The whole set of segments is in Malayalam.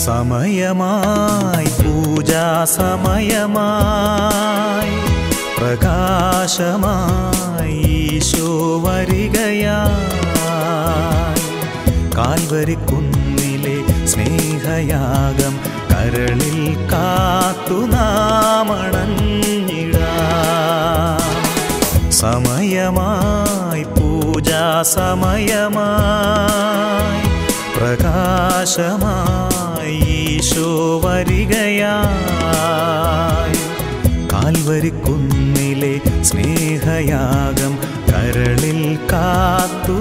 സമയമായി പൂജാ സമയമായി പ്രകാശമായി ഈശോ വരികയായി കാൽവരിക്കുന്നിലെ സ്നേഹയാഗം കരളിൽ കാത്തു നാമണഞ്ഞിടാം സമയമായി പൂജാ സമയമായി പ്രകാശമായി ഈശോ വരികയായി കാൽവരിക്കുന്നിലെ സ്നേഹയാഗം കരളിൽ കാത്തു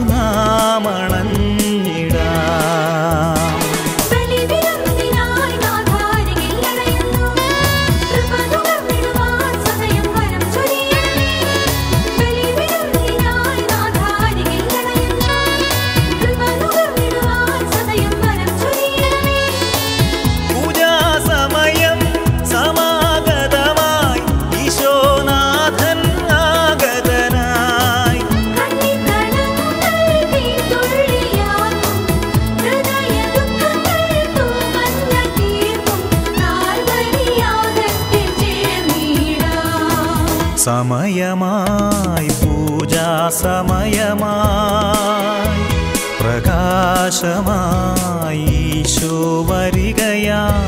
നാമണഞ്ഞിടാം ബലിവിരുന്നിനായി നാഥാരികിൽ അണയുന്നു. കൃപ നുകർന്നിടുവാൻ സദയം വരം ചൊരിയണമേ. ബലിവിരുന്നിനായി നാഥാരികിൽ അണയുന്നു. കൃപ നുകർന്നിടുവാൻ സദയം വരം ചൊരിയണമേ. പൂജാസമയം സമാഗതമായി ഈശോനാഥൻ ആഗതനായി കണ്ണിക്കടങ്ങൾ തീത്തുള്ളിയാക്കും. ഹൃദയദുഃഖങ്ങൾ തൂമഞ്ഞ തീർക്കും. കാൽവരിയാഗത്തിൽ ചേർന്നിടാം. സമയമായി പൂജാ സമയമായി പ്രകാശമായി ഈശോ വരികയായി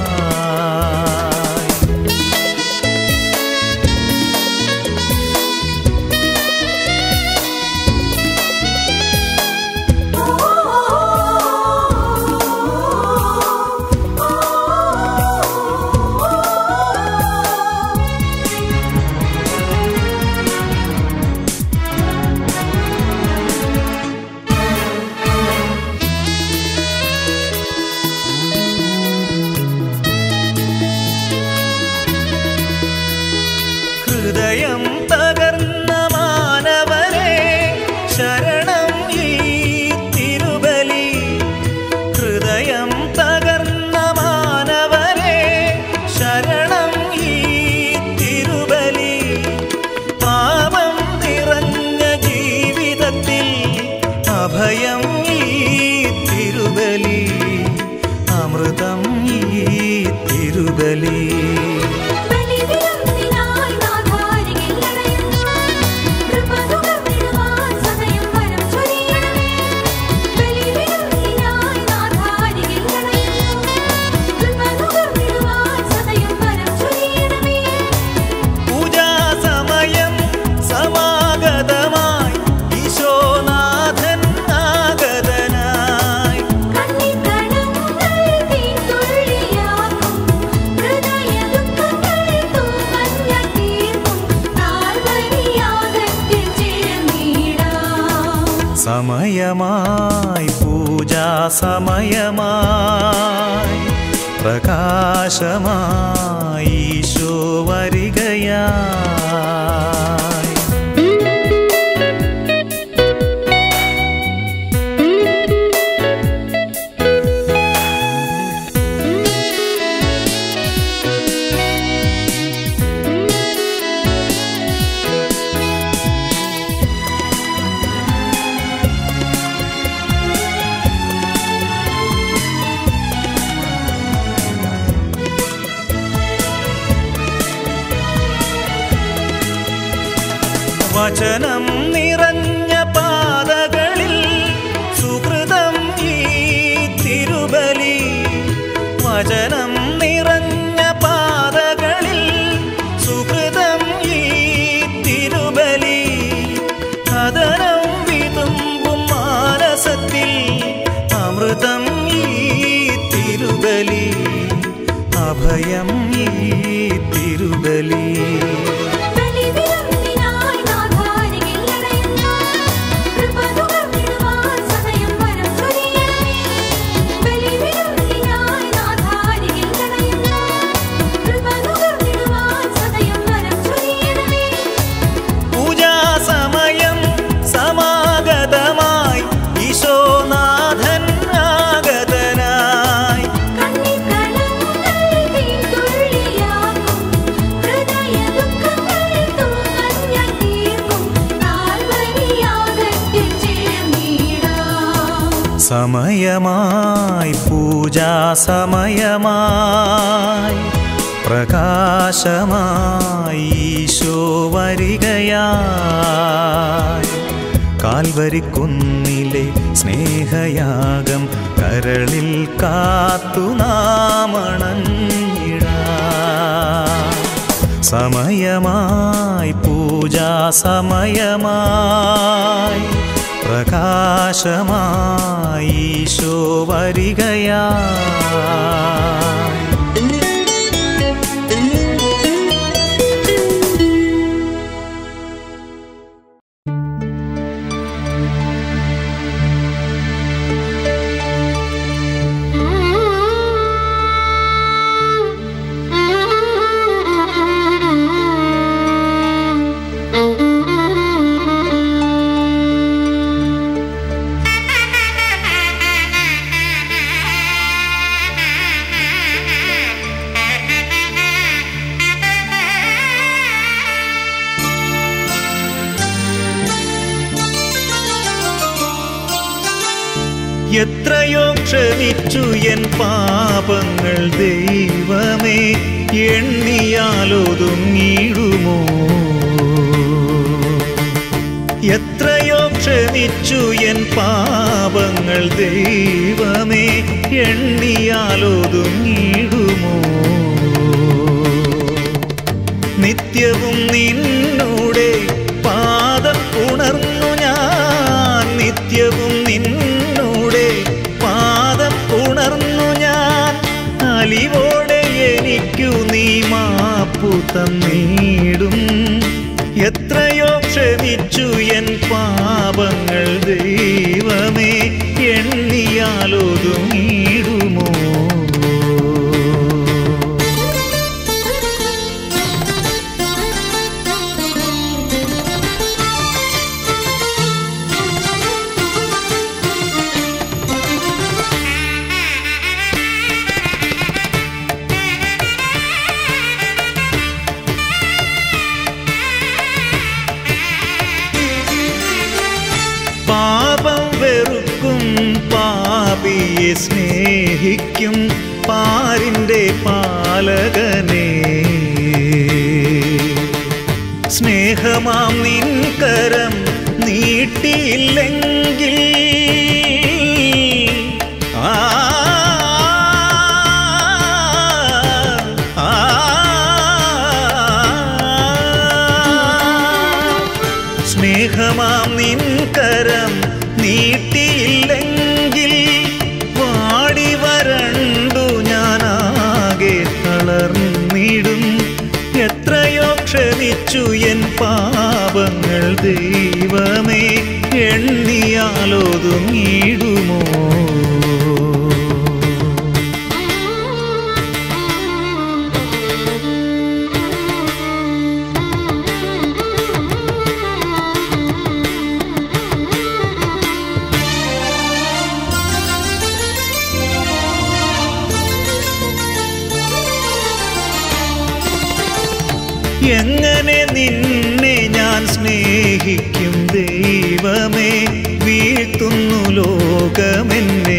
ഹൃദയം തകർന്ന മാനവരെ ശരണം ഈ തിരുബലി ഹൃദയം തകർന്ന മാനവരെ ശരണം ഈ തിരുബലി പാപം നിറഞ്ഞ ജീവിതത്തിൽ അഭയം ഈ തിരുബലി അമൃതം ഈ തിരുബലി ബലിവിരുന്നിനായി നാഥാരികിൽ അണയുന്നു. കൃപ നുകർന്നിടുവാൻ സദയം വരം ചൊരിയണമേ. ബലിവിരുന്നിനായി നാഥാരികിൽ അണയുന്നു. കൃപ നുകർന്നിടുവാൻ സദയം വരം ചൊരിയണമേ. പൂജാസമയം സമാഗതമായി ഈശോനാഥൻ ആഗതനായി കണ്ണിക്കടങ്ങൾ തീത്തുള്ളിയാക്കും. ഹൃദയദുഃഖങ്ങൾ തൂമഞ്ഞ തീർക്കും. കാൽവരിയാഗത്തിൽ ചേർന്നിടാം. സമയമായി പൂജാ സമയമായി പ്രകാശമായി ഈശോ വരികയായി വചനം നിറഞ്ഞ പാതകളിൽ സുഹൃതം ഈ തിരുബലി വചനം നിറഞ്ഞ പാതകളിൽ സുഹൃതം ഈ തിരുബലി കഥനം വിതുമ്പും മാനസത്തിൽ അമൃതം ഈ തിരുബലി അഭയം ഈ തിരുബലി ബലിവിരുന്നിനായി നാഥാരികിൽ അണയുന്നു. കൃപ നുകർന്നിടുവാൻ സദയം വരം ചൊരിയണമേ. ബലിവിരുന്നിനായി നാഥാരികിൽ അണയുന്നു. കൃപ നുകർന്നിടുവാൻ സദയം വരം ചൊരിയണമേ. പൂജാസമയം സമാഗതമായി ഈശോനാഥൻ ആഗതനായി കണ്ണിക്കടങ്ങൾ തീത്തുള്ളിയാക്കും. സമയമായി പൂജാസമയമായി പ്രകാശമായി ഈശോ വരികയായി കാൽവരിക്കുന്നിലെ സ്നേഹയാഗം കരളിൽ കാത്തു നാമണഞ്ഞിടാം സമയമായി പൂജാസമയമായി പ്രകാശമായി ഈശോ വരികയായി എത്രയോ ക്ഷമിച്ചു എൻ പാപങ്ങൾ ദൈവമേ എണ്ണിയാലൊതുങ്ങിടുമോ എത്രയോ ക്ഷമിച്ചു എൻ പാപങ്ങൾ ദൈവമേ എണ്ണിയാലൊതുങ്ങിടുമോ നിത്യവും നിന്നൂടെ പാദം ഉണർന്നു ഞാൻ നിത്യവും നിന്നൂടെ പാദം ഉണർന്നു ഞാൻ അലിവോടെ എനിക്കു നീ മാപ്പു തന്നീടും എത്രയോ ക്ഷമിച്ചു എൻ പാപങ്ങൾ ദൈവമേ എണ്ണിയാലൊതുങ്ങിടുമോ പാപം വെറുക്കും പാപിയെ സ്നേഹിക്കും പാരിൻ്റെ പാലകനെ സ്നേഹമാം നിൻ കരം നീട്ടിയില്ലെങ്കിൽ ആ ആ, സ്നേഹമാം നിൻ കരം നീട്ടിയില്ലെങ്കിൽ വാടി വരണ്ടു ഞാനാകെ തളർന്നിടും എത്രയോ ക്ഷമിച്ചു എൻ പാപങ്ങൾ ദൈവമേ എണ്ണിയാലൊതുങ്ങിടുമോ എങ്ങനെ നിന്നെ ഞാൻ സ്നേഹിക്കും ദൈവമേ വീഴ്ത്തുന്നു ലോകമെന്നെ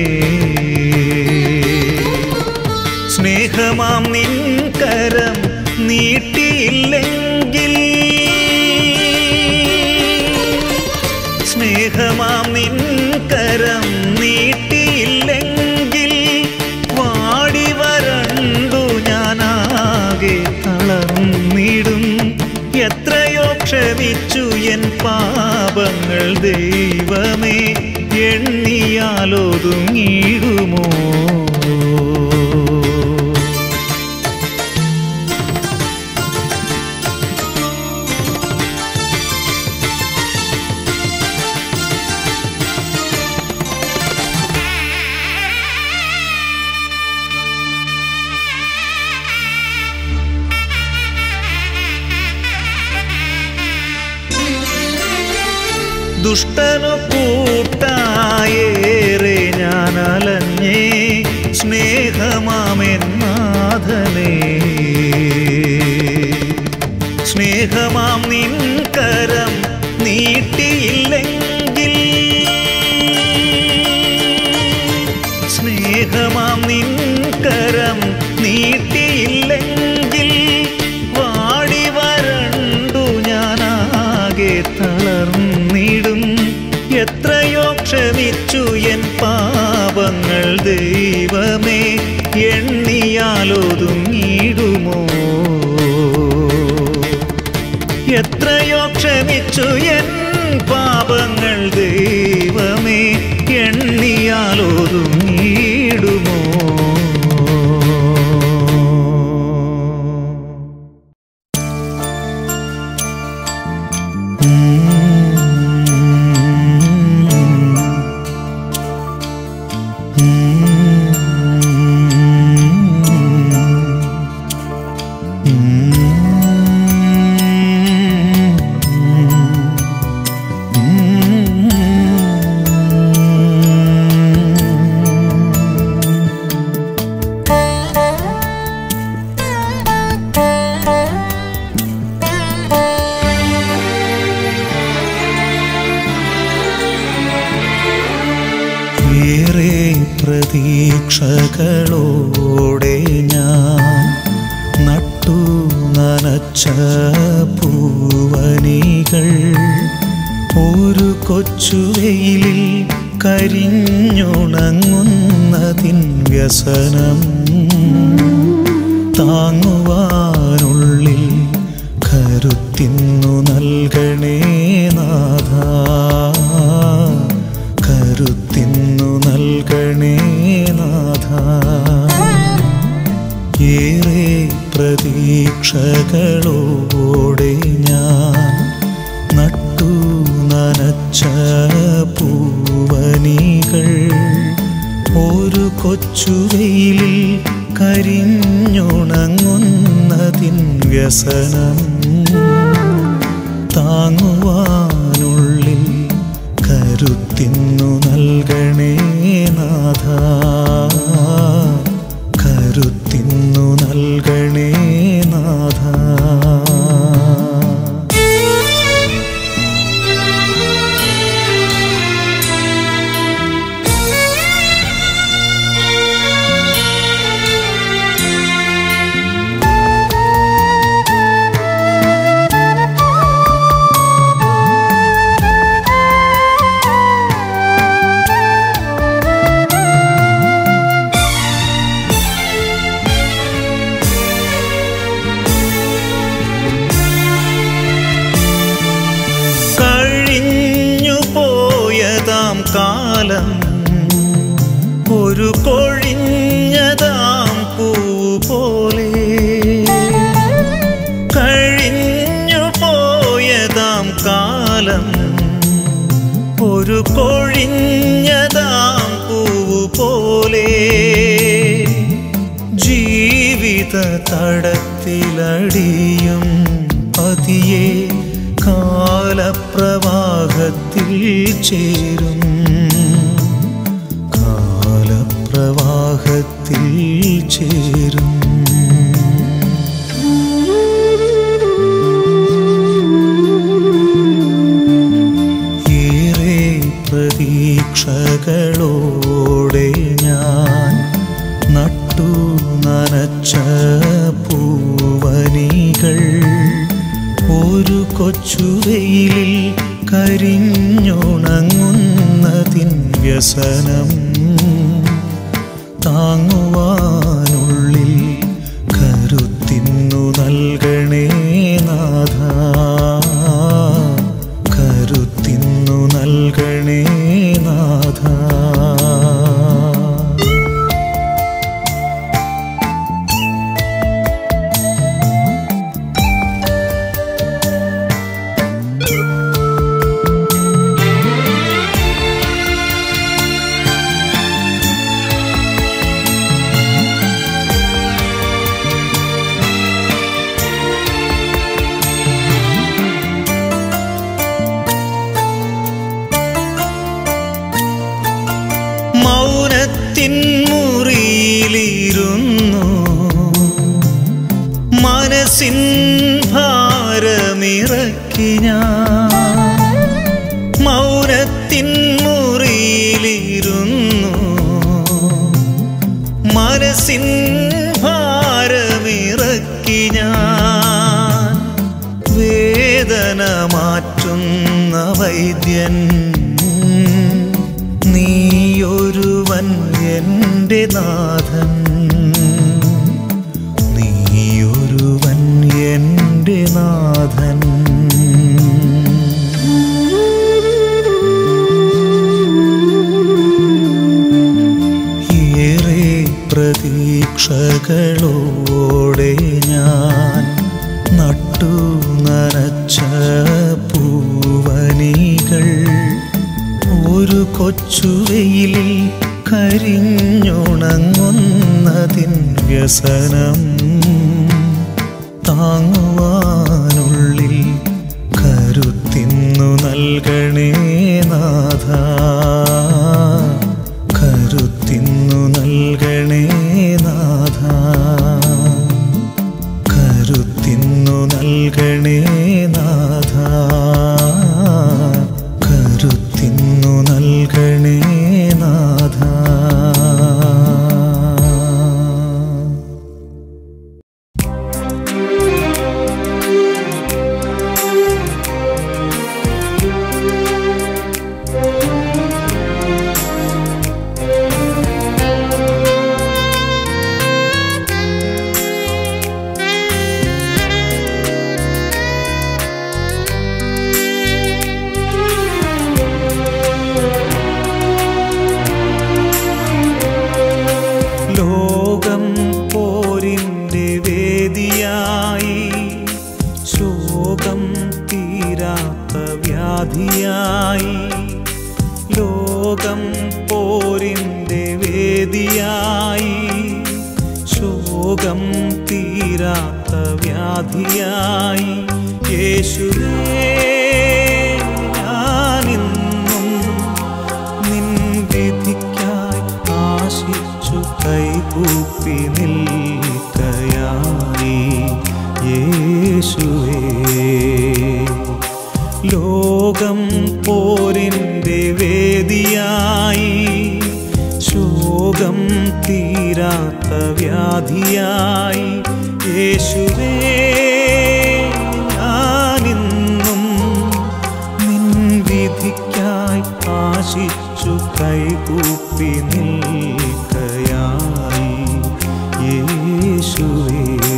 സ്നേഹമാം നിൻ കരം നീട്ടിയില്ലെങ്കിൽ സ്നേഹമാം നിൻ കരം നീട്ടിയില്ലെങ്കിൽ വാടി വരണ്ടു ഞാനാകെ തളർന്നിടും എത്രയോ ക്ഷമിച്ചു എൻ പാപങ്ങൾ ദൈവമേ എണ്ണിയാലൊതുങ്ങിടുമോ ദുഷ്ടനു കൂട്ടായേറെ ഞാൻ അലഞ്ഞേ സ്നേഹമാമെന്നാഥനേ സ്നേഹമാം നിൻ കരം നീട്ടിയില്ലെങ്കിൽ എത്രയോ ക്ഷമിച്ചു എൻ പാപങ്ങൾ ദൈവമേ എണ്ണിയാലൊതുങ്ങിടുമോ എത്രയോ ക്ഷമിച്ചു എൻ പാപങ്ങൾ ദൈവമേ എണ്ണിയാലൊതുങ്ങിടുമോ ഏറെ പ്രതീക്ഷകളോടെ ഞാൻ നട്ടു നനച്ച പൂവനികൾ ഒരു കൊച്ചുവെയിലിൽ കരിഞ്ഞുണങ്ങുന്നതിൻ വ്യസനം താങ്ങുവാനുള്ളിൽ കരുത്തിന്നു നൽകണേ നാഥ കരുത്തിന്നു നൽകണേ നാഥ ഏറെ പ്രതീക്ഷകളോടെ ഞാൻ നട്ടു നനച്ച പൂവനികൾ ഒരു കൊച്ചുവെയിലിൽ കരിഞ്ഞുണങ്ങുന്നതിൻ വ്യസനം താങ്ങുവാനുള്ളിൽ കരുത്തിന്നു നൽകണേ നാഥ കരുത്തിന്നു നൽകണേ നാഥ കഴിഞ്ഞു പോയതാം കാലം ഒരു കൊഴിഞ്ഞതാം പൂ പോലെ കഴിഞ്ഞു പോയതാം കാലം ഒരു കൊഴിഞ്ഞതാം പൂ പോലെ ജീവിത തടത്തിലടിയും പതിയെ കാലപ്രവാഹത്തിൽ ചേരും കാലപ്രവാഹത്തിൽ ചേരും ഏറെ പ്രതീക്ഷകളോടെ ഞാൻ നട്ടു നനച്ച പൂവനികൾ ഒരു കൊച്ചുവെയിലിൽ കരിഞ്ഞുണങ്ങുന്നതിൻ വ്യസനം താങ്ങുവാനുള്ളിൽ കരുത്തിന്നു നൽകണേ നാഥ കരുത്തിന്നു നൽകണേ നാഥ മൗനത്തിൻ മുറിയിലിരുന്നു മനസ്സിൻ ഭാരമിറക്കി ഞാൻ മൗനത്തിൻ മുറിയിലിരുന്നു മനസ്സിൻ ഭാരമിറക്കി ഞാൻ വേദന മാറ്റുന്ന വൈദ്യൻ നീയൊരുവൻ എൻ്റെ നാഥൻ നീയൊരുവൻ എൻ്റെ നാഥൻ ഏറെ പ്രതീക്ഷകളോടെ ഞാൻ നട്ടു നനച്ച പൂവനികൾ ഒരു കൊച്ചുവെയിലിൽ കരിഞ്ഞുണങ്ങുന്നതിൻ വ്യസനം താങ്ങുവാനുള്ളിൽ കരുത്തിന്നു നൽകണേ നാഥ കരുത്തിന്നു നൽകണേ നാഥ കരുത്തിന്നു നൽകണേ നാഥ കരുത്തിന്നു നൽകണേ നാഥ ലോകം പോരിൻ്റെ വേദിയായി ശോകം തീരാത്ത വ്യാധിയായി ലോകം പോരിൻ്റെ വേദിയായി ശോകം തീരാത്ത വ്യാധിയായി യേശുവേ ഞാനിന്നും നിൻ വിധിക്കായി ആശിച്ചു കൈകൂപ്പി നിൽക്കയായി യേശുവേ ലോകം പോരിൻ്റെ വേദിയായി ശോകം തീരാത്ത വ്യാധിയായി യേശുവേ ഞാനിന്നും നിൻ വിധിക്കായി ആശിച്ചു കൈകൂപ്പി നിൽക്കയായി യേശുവേ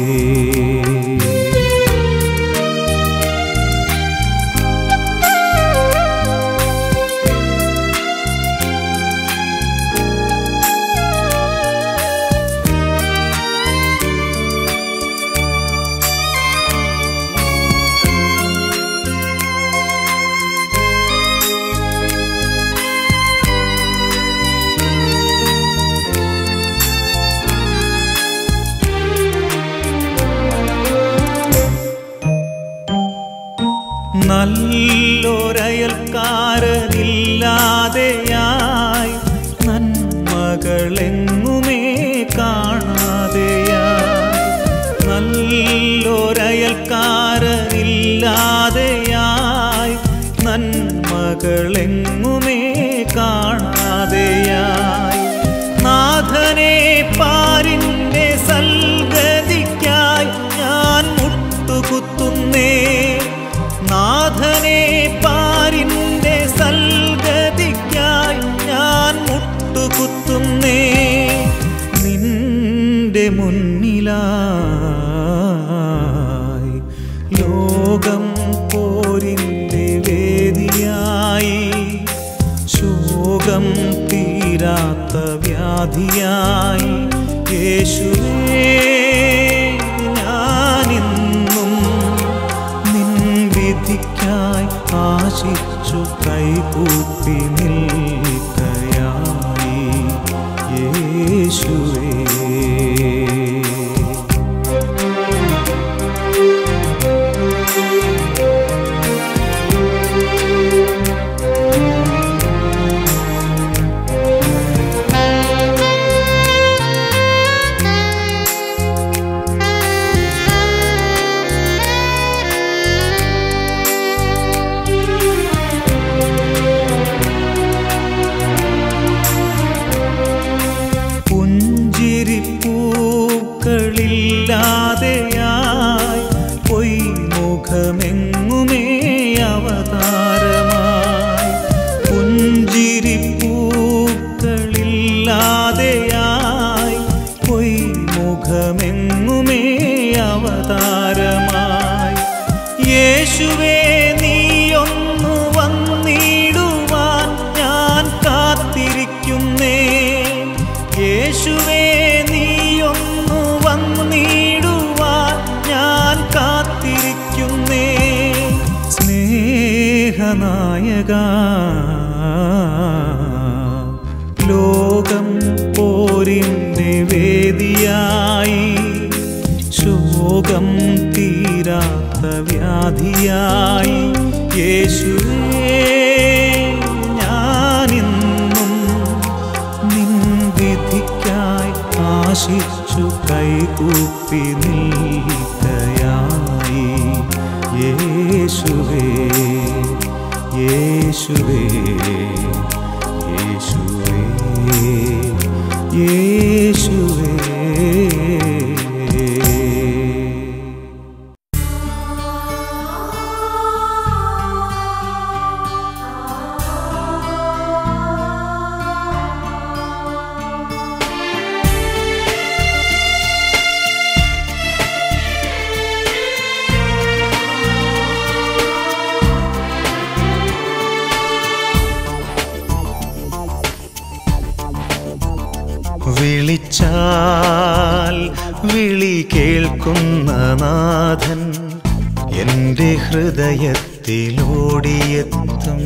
നല്ലൊരയൽക്കാരനില്ലാതെയായി നന്മകളെങ്ങുമേ കാണാതെയായി നല്ലൊരയൽക്കാരനില്ലാതെയായി നന്മകളെങ്ങുമേ കാണാതെയായി നാഥനെ പാരിൻ്റെ സൽഗതിക്കായി ഞാൻ മുട്ടുകുത്തുന്നേ നാഥനെ പാരിൻ്റെ സൽഗതിക്കായി ഞാൻ മുട്ടുകുത്തുന്നേ നിന്റെ മുന്നിലായി ലോകം പോരിൻ്റെ വേദിയായി ശോകം തീരാത്ത വ്യാധിയായി യേശുവേ ഞാനിന്നും നിൻ വിധിക്കായി ആശിച്ചു കൈകൂപ്പി നിൽക്കയായി യേശുവേ Thank you. നായക ലോകം പോരിൻ്റെ വേദിയായി ശോകം തീരാത്ത വ്യാധിയായി യേശുവേ ഞാനിന്നും നിൻ വിധിക്കായി ആശിച്ചു കൈകൂപ്പി നിൽക്കയായി യേശുവേ യേശുവേ യേശുവേ യേശുവേ വിളിച്ചാൽ വിളി കേൾക്കുന്ന നാഥൻ എൻ്റെ ഹൃദയത്തിലോടിയെത്തും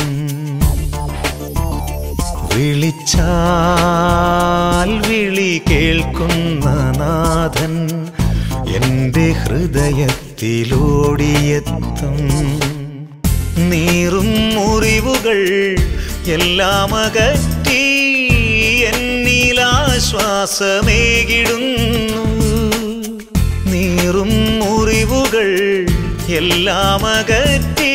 വിളിച്ചാൽ വിളി കേൾക്കുന്ന നാഥൻ എൻ്റെ ഹൃദയത്തിലോടിയെത്തും നീറും മുറിവുകൾ എല്ലാം അകറ്റി എന്നിലാശ്വാസമേകിടുന്നു നീറും മുറിവുകൾ എല്ലാം അകറ്റി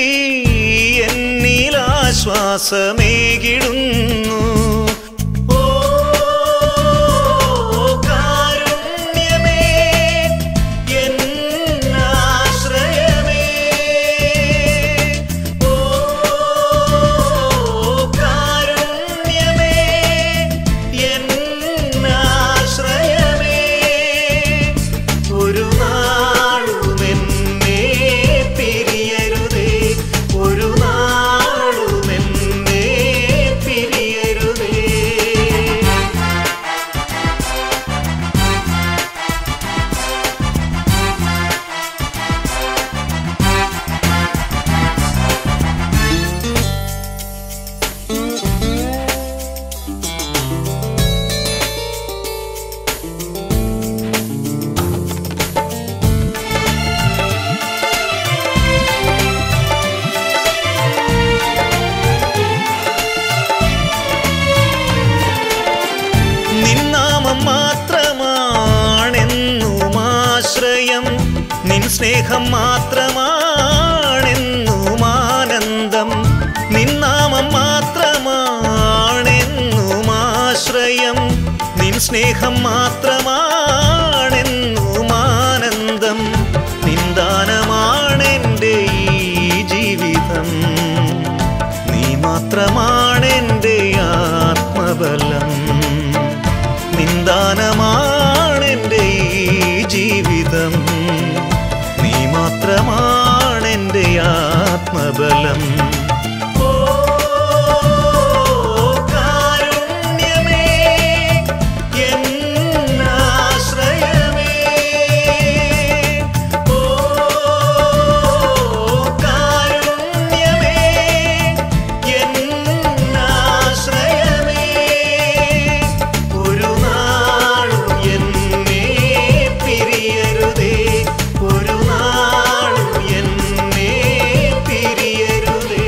എന്നിലാശ്വാസമേകിടുന്നു ഓ കാരുണ്യമേ എന്നാശ്രയമേ ഓ കാരുണ്യമേ എന്നാശ്രയമേ ഒരു നാളുമെന്നെ പിരിയരുതേ ഒരു നാളുമെന്നെ പിരിയരുതേ നിന്നാമം മാത്രമാണെന്നും ആശ്രയം നിൻ സ്നേഹം മാത്രമാണെന്നും ആനന്ദം നിന്നാമം മാത്രമാണെന്നും ആശ്രയം നിൻ സ്നേഹം മാത്രമാണെന്നും ആനന്ദം നിന്ദാനമാണെൻ്റെ ഈ ജീവിതം നീ മാത്രമാണെൻ്റെ ആത്മബലം നിന്ദാനമാണെൻ്റെ ഈ ജീവിതം നീ മാത്രമാണെൻ്റെ ആത്മബലം ഓ കാരുണ്യമേ എന്നാശ്രയമേ ഓ കാരുണ്യമേ എന്നാശ്രയമേ ഒരു നാളും എന്നെ പിരിയരുതേ ഒരു നാളും എന്നെ പിരിയരുതേ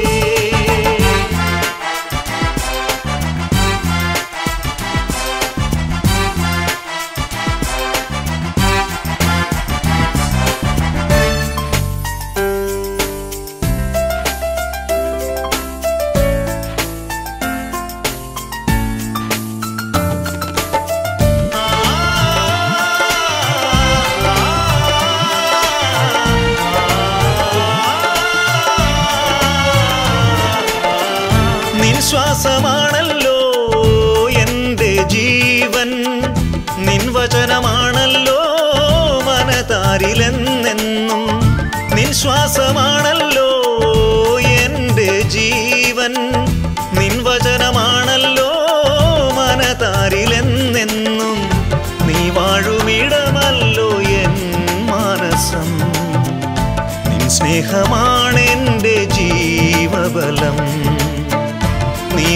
നിൻ ശ്വാസമാണല്ലോ എൻ്റെ ജീവൻ നിൻ വചനമാണല്ലോ മനതാരിലെന്നെന്നും നിൻ ശ്വാസമാണല്ലോ എൻ്റെ ജീവൻ നിൻ വചനമാണല്ലോ മനതാരിലെന്നെന്നും നീ വാഴുമിടമല്ലോ എൻ മാനസം നിൻ സ്നേഹമാണെൻ്റെ ജീവബലം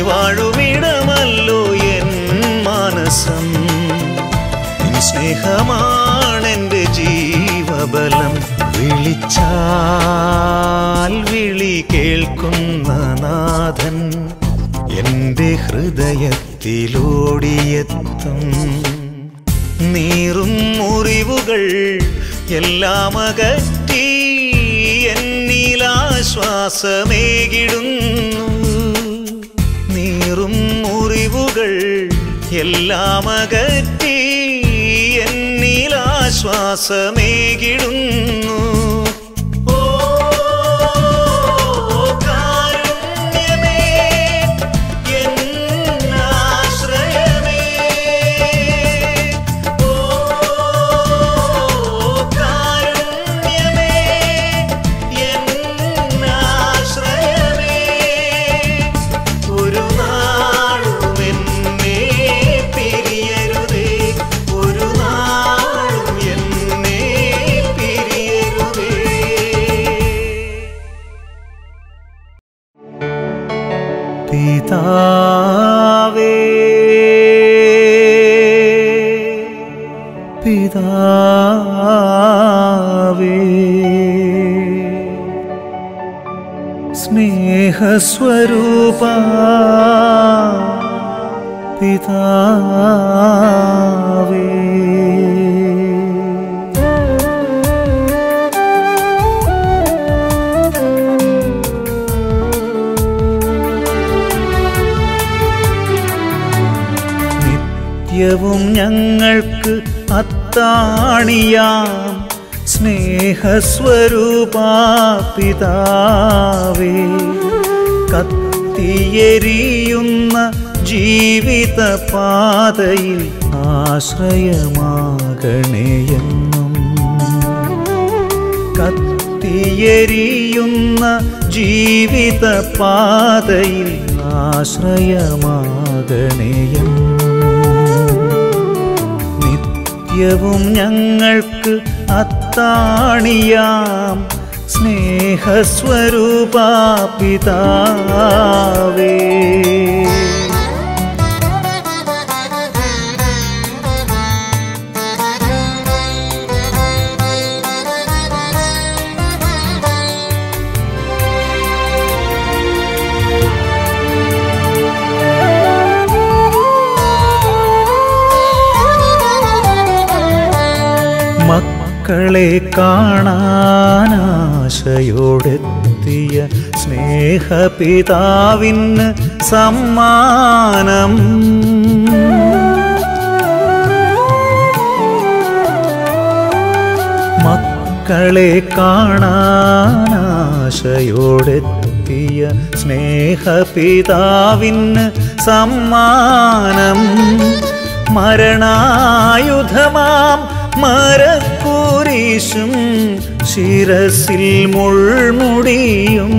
വാഴുമിടമല്ലോ എൻ മാനസം നിൻ സ്നേഹമാണെൻ്റെ ജീവബലം വിളിച്ചാൽ വിളി കേൾക്കുന്ന നാഥൻ എൻ്റെ ഹൃദയത്തിലോടിയെത്തും നീറും മുറിവുകൾ എല്ലാം അകറ്റി എന്നിലാശ്വാസമേകിടുന്നു നീറും മുറിവുകൾ എല്ലാം അകറ്റി എന്നിലാശ്വാസമേകിടുന്നു ഓ കാരുണ്യമേ എന്നാശ്രയമേ ഓ കാരുണ്യമേ എന്നാശ്രയമേ ഒരു നാളും എന്നെ പിരിയരുതേ ഒരു നാളും എന്നെ പിരിയരുതേ പിതാവേ പിതാവേ സ്നേഹസ്വരൂപ പിതാവേ നിത്യവും ഞങ്ങൾക്ക് അത്താണിയാം സ്നേഹസ്വരൂപ പിതാവേ കത്തിയെരിയുന്ന ജീവിത പാതയിൽ ആശ്രയമാകണേയെന്നും കത്തിയെരിയുന്ന ജീവിത പാതയിൽ ആശ്രയമാകണേയും നിത്യവും ഞങ്ങൾക്ക് അത്താണിയാം സ്നേഹസ്വരൂപ പിതാവേ മക്കളെ കാണാനാശയോടെത്തിയ സ്നേഹപിതാവിന് സമ്മാനം മക്കളെ കാണാനാശയോടെത്തിയ സ്നേഹപിതാവിന് സമ്മാനം മരണായുധമാം മരക്കൂരീശും ശിരസിൽ മുൾമുടിയും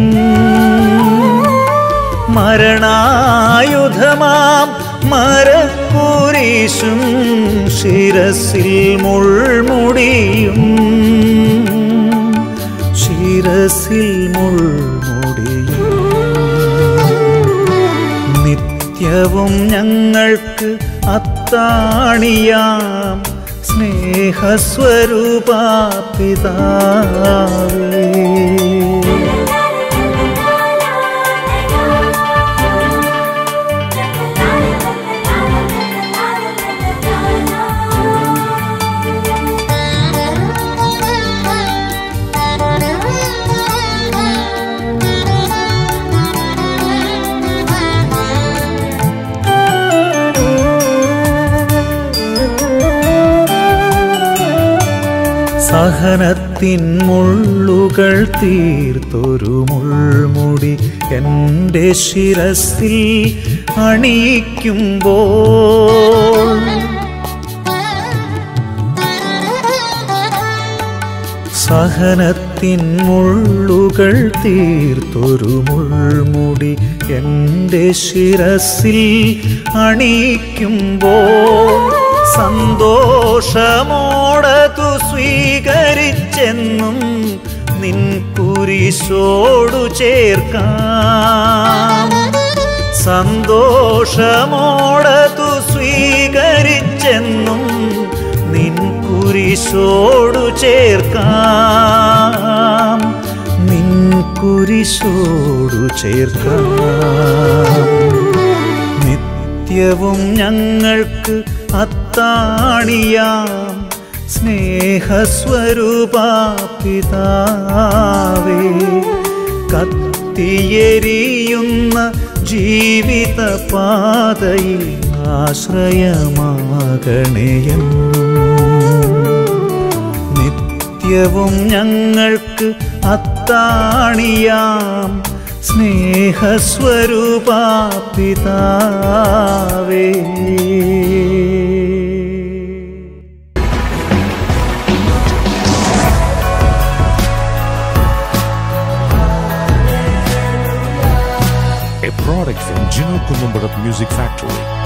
മരണായുധമാം മരക്കൂരീശും ശിരസിൽ മുൾമുടിയും ശിരസിൽ മുൾമുടിയും നിത്യവും ഞങ്ങൾക്ക് അത്താണിയാം സ്നേഹസ്വരൂപ പിതാവേ സഹനത്തിൻ മുള്ളുകൾ തീർത്തൊരു മുൾമുടി എൻ്റെ ശിരസിൽ അണിയിക്കുമ്പോൾ സഹനത്തിൻ മുള്ളുകൾ തീർത്തൊരു മുൾമുടി എൻ്റെ ശിരസിൽ അണിയിക്കുമ്പോൾ സന്തോഷമോടതു സ്വീകരിച്ചെന്നും നിൻ കുരിശോടു ചേർക്കാം സന്തോഷമോടതു സ്വീകരിച്ചെന്നും നിൻ കുരിശോടു ചേർക്കാം നിൻ കുരിശോടു ചേർക്കാം നിത്യവും ഞങ്ങൾക്ക് അത്താണിയാം സ്നേഹസ്വരൂപ പിതാവേ കത്തിയെരിയുന്ന ജീവിത പാതയിൽ ആശ്രയമാകണേയെന്നും നിത്യവും ഞങ്ങൾക്ക് അത്താണിയാം സ്നേഹസ്വരൂപ പിതാവേ a product from Gino Columbarat Music Factory.